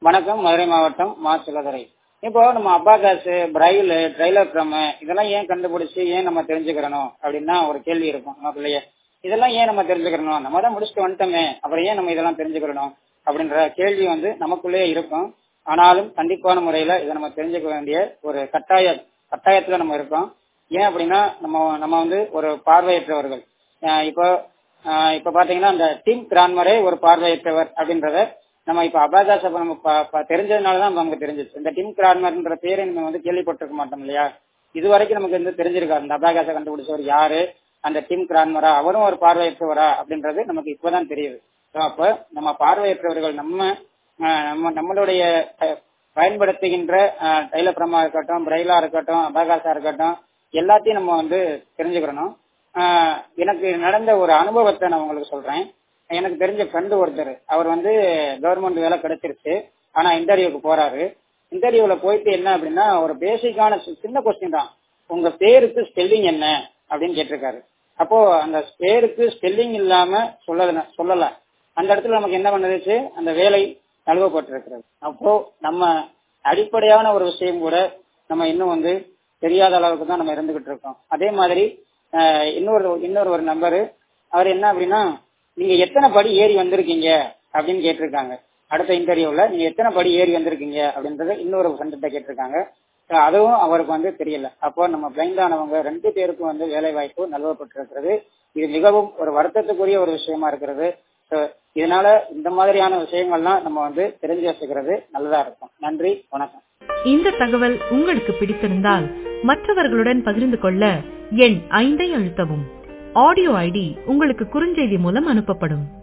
வணக்கம் மதுரை மாவட்டம் மா சிலதுரை இப்போ நம்ம அபாகாஸ் பிரைல் ட்ரைலோக்ரம் இதெல்லாம் ஏன் கண்டுபிடிச்சு ஏன் நம்ம தெரிஞ்சுக்கிறணும் அப்படின்னா ஒரு கேள்வி இருக்கும் நமக்குள்ளேயே இதெல்லாம் ஏன் நம்ம தெரிஞ்சுக்கிறணும் நம்ம தான் முடிச்சுட்டு வந்துட்டோமே அப்புறம் ஏன் நம்ம இதெல்லாம் தெரிஞ்சுக்கிறணும் அப்படின்ற கேள்வி வந்து நமக்குள்ளேயே இருக்கும் ஆனாலும் கண்டிப்பான முறையில இதை நம்ம தெரிஞ்சுக்க வேண்டிய ஒரு கட்டாய கட்டாயத்துல நம்ம இருக்கோம் ஏன் அப்படின்னா நம்ம நம்ம வந்து ஒரு பார்வையற்றவர்கள் அஹ் இப்போ அஹ் இப்போ பாத்தீங்கன்னா அந்த டீம் கிரான்மரே ஒரு பார்வையற்றவர் அப்படின்றத நம்ம இப்ப அபாகாஸ் அப்ப நம்ம ப- ப- தெரிஞ்சதுனாலதான் நமக்கு தெரிஞ்சிச்சு இந்த டிம் கிரான்மர்ன்ற பேரை நம்ம வந்து கேள்விப்பட்டிருக்க மாட்டோம் இல்லையா இது வரைக்கும் நமக்கு வந்து தெரிஞ்சிருக்காரு இந்த அபாகாச கண்டுபிடிச்சவர் யாரு அந்த டிம் கிரான்மரா அவரும் ஒரு பார்வையற்றவரா அப்படின்றது நமக்கு இப்பதான் தெரியுது So, அப்ப நம்ம பார்வையற்றவர்கள் நம்ம அஹ், நம்ம நம்மளுடைய அஹ், பயன்படுத்துகின்ற டைலப்பிரமா இருக்கட்டும் பிரைலா இருக்கட்டும் அபாகாசா இருக்கட்டும் எல்லாத்தையும் நம்ம வந்து தெரிஞ்சுக்கிறணும் ஆஹ் எனக்கு நடந்த ஒரு அனுபவத்தை நான் உங்களுக்கு சொல்றேன் எனக்கு தெரிஞ்ச ஃப்ரெண்டு ஒருத்தர் அவர் வந்து கவர்மெண்ட் வேலை கிடைச்சிருச்சு ஆனா இன்டர்வியூக்கு போறாரு இன்டர்வியூல போயிட்டு என்ன அப்படின்னா ஒரு பேசிக்கான சி- சின்ன கொஸ்டின் தான் உங்க பேருக்கு ஸ்பெல்லிங் என்ன அப்படின்னு கேட்டிருக்காரு அப்போ அந்த பேருக்கு ஸ்பெல்லிங் இல்லாம சொல்லல சொல்லல அந்த இடத்துல நமக்கு என்ன பண்ணுச்சு அந்த வேலை நழுவப்பட்டிருக்கிறது அப்போ நம்ம அடிப்படையான ஒரு விஷயம் கூட நம்ம இன்னும் வந்து தெரியாத அளவுக்கு தான் நம்ம இருந்துகிட்டு இருக்கோம் அதே மாதிரி ஆஹ், இன்னொரு இன்னொரு ஒரு நம்பரு அவர் என்ன அப்படின்னா நீங்க எத்தனை படி ஏறி வந்திருக்கீங்க அப்படின்னு கேட்டிருக்காங்க அடுத்த இன்டர்வியூல நீங்க எத்தனை படி ஏறி வந்திருக்கீங்க அப்படின்றத இன்னொரு ஃப்ரெண்ட்ட கேட்டிருக்காங்க So, அதுவும் அவருக்கு வந்து தெரியல அப்போ நம்ம பிளைண்ட் ஆனவங்க ரெண்டு பேருக்கும் வந்து வேலை வாய்ப்பு நல்வப்பட்டிருக்கிறது இது மிகவும் ஒரு வருத்தத்துக்குரிய ஒரு விஷயமா இருக்கிறது So, இதனால இந்த மாதிரியான விஷயங்கள்லாம் நம்ம வந்து தெரிஞ்சு வச்சுக்கிறது நல்லதா இருக்கும் நன்றி வணக்கம் இந்த தகவல் உங்களுக்கு பிடித்திருந்தால் மற்றவர்களுடன் பகிர்ந்து கொள்ள எண் ஐந்தை அழுத்தவும் ஆடியோ ஐடி உங்களுக்கு குறுஞ்செய்தி மூலம் அனுப்பப்படும்